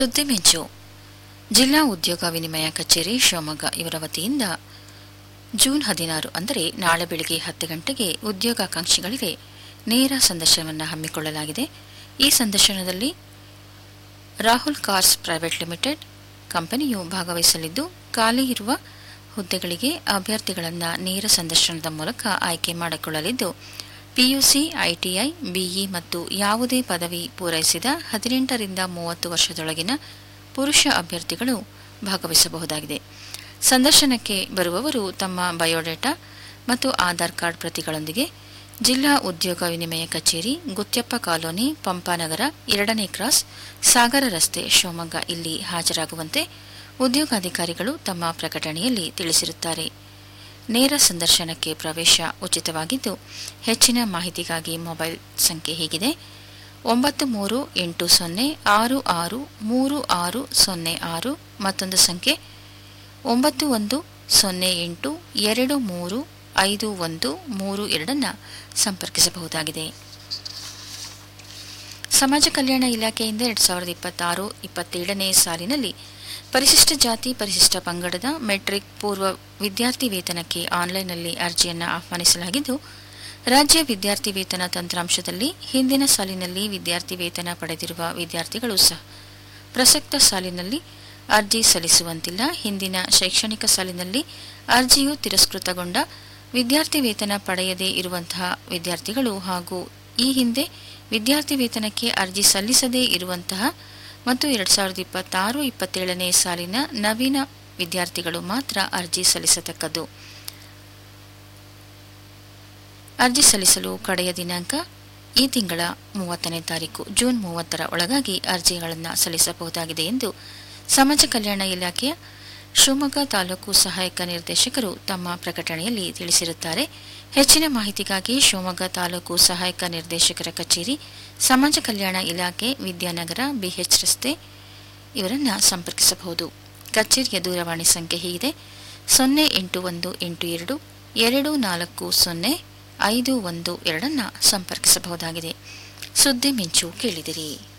ಸುದ್ದಿ ಮಿಂಚು ಜಿಲ್ಲಾ ಉದ್ಯೋಗ ವಿನಿಮಯ ಕಚೇರಿ ಶಿವಮೊಗ್ಗ ಇವರ ವತಿಯಿಂದ ಜೂನ್ ಹದಿನಾರು ಅಂದರೆ ನಾಳೆ ಬೆಳಗ್ಗೆ ಹತ್ತು ಗಂಟೆಗೆ ಉದ್ಯೋಗಾಕಾಂಕ್ಷಿಗಳಿಗೆ ನೇರ ಸಂದರ್ಶನವನ್ನು ಹಮ್ಮಿಕೊಳ್ಳಲಾಗಿದೆ ಈ ಸಂದರ್ಶನದಲ್ಲಿ ರಾಹುಲ್ ಕಾರ್ಸ್ ಪ್ರೈವೇಟ್ ಲಿಮಿಟೆಡ್ ಕಂಪನಿಯು ಭಾಗವಹಿಸಲಿದ್ದು ಖಾಲಿ ಇರುವ ಹುದ್ದೆಗಳಿಗೆ ಅಭ್ಯರ್ಥಿಗಳನ್ನು ನೇರ ಸಂದರ್ಶನದ ಮೂಲಕ ಆಯ್ಕೆ ಮಾಡಿಕೊಳ್ಳಲಿದ್ದು ಪಿಯುಸಿ ಐಟಿಐ ಬಿಇ ಮತ್ತು ಯಾವುದೇ ಪದವಿ ಪೂರೈಸಿದ ಹದಿನೆಂಟರಿಂದ ಮೂವತ್ತು ವರ್ಷದೊಳಗಿನ ಪುರುಷ ಅಭ್ಯರ್ಥಿಗಳು ಭಾಗವಹಿಸಬಹುದಾಗಿದೆ ಸಂದರ್ಶನಕ್ಕೆ ಬರುವವರು ತಮ್ಮ ಬಯೋಡೇಟಾ ಮತ್ತು ಆಧಾರ್ ಕಾರ್ಡ್ ಪ್ರತಿಗಳೊಂದಿಗೆ ಜಿಲ್ಲಾ ಉದ್ಯೋಗ ವಿನಿಮಯ ಕಚೇರಿ ಗುತ್ಯಪ್ಪ ಕಾಲೋನಿ ಪಂಪಾನಗರ ಎರಡನೇ ಕ್ರಾಸ್ ಸಾಗರ ರಸ್ತೆ ಶಿವಮೊಗ್ಗ ಇಲ್ಲಿ ಹಾಜರಾಗುವಂತೆ ಉದ್ಯೋಗಾಧಿಕಾರಿಗಳು ತಮ್ಮ ಪ್ರಕಟಣೆಯಲ್ಲಿ ತಿಳಿಸಿರುತ್ತಾರೆ ನೇರ ಸಂದರ್ಶನಕ್ಕೆ ಪ್ರವೇಶ ಉಚಿತವಾಗಿದ್ದು ಹೆಚ್ಚಿನ ಮಾಹಿತಿಗಾಗಿ ಮೊಬೈಲ್ ಸಂಖ್ಯೆ ಹೀಗಿದೆ ಒಂಬತ್ತು ಮೂರು ಎಂಟು ಸೊನ್ನೆ ಆರು ಆರು ಮೂರು ಆರು ಸೊನ್ನೆ ಆರು ಮತ್ತೊಂದು ಸಂಖ್ಯೆ ಒಂಬತ್ತು ಒಂದು ಸೊನ್ನೆ ಎಂಟು ಎರಡು ಮೂರು ಐದು ಒಂದು ಮೂರು ಎರಡನ್ನು ಸಂಪರ್ಕಿಸಬಹುದಾಗಿದೆ ಸಮಾಜ ಕಲ್ಯಾಣ ಇಲಾಖೆಯಿಂದ ಎರಡು ಸಾವಿರದ ಇಪ್ಪತ್ತಾರು ಇಪ್ಪತ್ತೇಳನೇ ಸಾಲಿನಲ್ಲಿ ಪರಿಶಿಷ್ಟ ಜಾತಿ ಪರಿಶಿಷ್ಟ ಪಂಗಡದ ಮೆಟ್ರಿಕ್ ಪೂರ್ವ ವಿದ್ಯಾರ್ಥಿ ವೇತನಕ್ಕೆ ಆನ್ಲೈನ್ನಲ್ಲಿ ಅರ್ಜಿಯನ್ನು ಆಹ್ವಾನಿಸಲಾಗಿದ್ದು ರಾಜ್ಯ ವಿದ್ಯಾರ್ಥಿ ವೇತನ ತಂತ್ರಾಂಶದಲ್ಲಿ ಹಿಂದಿನ ಸಾಲಿನಲ್ಲಿ ವಿದ್ಯಾರ್ಥಿ ವೇತನ ಪಡೆದಿರುವ ವಿದ್ಯಾರ್ಥಿಗಳು ಸಹ ಪ್ರಸಕ್ತ ಸಾಲಿನಲ್ಲಿ ಅರ್ಜಿ ಸಲ್ಲಿಸುವಂತಿಲ್ಲ ಹಿಂದಿನ ಶೈಕ್ಷಣಿಕ ಸಾಲಿನಲ್ಲಿ ಅರ್ಜಿಯು ತಿರಸ್ಕೃತಗೊಂಡ ವಿದ್ಯಾರ್ಥಿ ವೇತನ ಪಡೆಯದೇ ಇರುವಂತಹ ವಿದ್ಯಾರ್ಥಿಗಳು ಹಾಗೂ ಈ ಹಿಂದೆ ವಿದ್ಯಾರ್ಥಿ ವೇತನಕ್ಕೆ ಅರ್ಜಿ ಸಲ್ಲಿಸದೇ ಇರುವಂತಹ ಮತ್ತು ಎರಡು ಸಾವಿರದ ಇಪ್ಪತ್ತಾರು ಇಪ್ಪತ್ತೇಳನೇ ಸಾಲಿನ ನವೀನ ವಿದ್ಯಾರ್ಥಿಗಳು ಮಾತ್ರ ಅರ್ಜಿ ಸಲ್ಲಿಸತಕ್ಕದ್ದು ಅರ್ಜಿ ಸಲ್ಲಿಸಲು ಕಡೆಯ ದಿನಾಂಕ ಈ ತಿಂಗಳ ಮೂವತ್ತನೇ ತಾರೀಕು ಜೂನ್ ಮೂವತ್ತರ ಒಳಗಾಗಿ ಅರ್ಜಿಗಳನ್ನು ಸಲ್ಲಿಸಬಹುದಾಗಿದೆ ಎಂದು ಸಮಾಜ ಕಲ್ಯಾಣ ಇಲಾಖೆಯ ಶಿವಮೊಗ್ಗ ತಾಲೂಕು ಸಹಾಯಕ ನಿರ್ದೇಶಕರು ತಮ್ಮ ಪ್ರಕಟಣೆಯಲ್ಲಿ ತಿಳಿಸಿರುತ್ತಾರೆ ಹೆಚ್ಚಿನ ಮಾಹಿತಿಗಾಗಿ ಶಿವಮೊಗ್ಗ ತಾಲೂಕು ಸಹಾಯಕ ನಿರ್ದೇಶಕರ ಕಚೇರಿ ಸಮಾಜ ಕಲ್ಯಾಣ ಇಲಾಖೆ ವಿದ್ಯಾನಗರ ಬಿಎಚ್ ರಸ್ತೆ ಇವರನ್ನು ಸಂಪರ್ಕಿಸಬಹುದು ಕಚೇರಿಯ ದೂರವಾಣಿ ಸಂಖ್ಯೆ ಹೀಗಿದೆ ಸೊನ್ನೆ ಎಂಟು ಒಂದು ಎಂಟು ಎರಡು ಎರಡು ನಾಲ್ಕು ಸೊನ್ನೆ ಐದು ಒಂದು ಎರಡನ್ನು ಸಂಪರ್ಕಿಸಬಹುದಾಗಿದೆ ಸುದ್ದಿ ಮಿಂಚು ಕೇಳಿದಿರಿ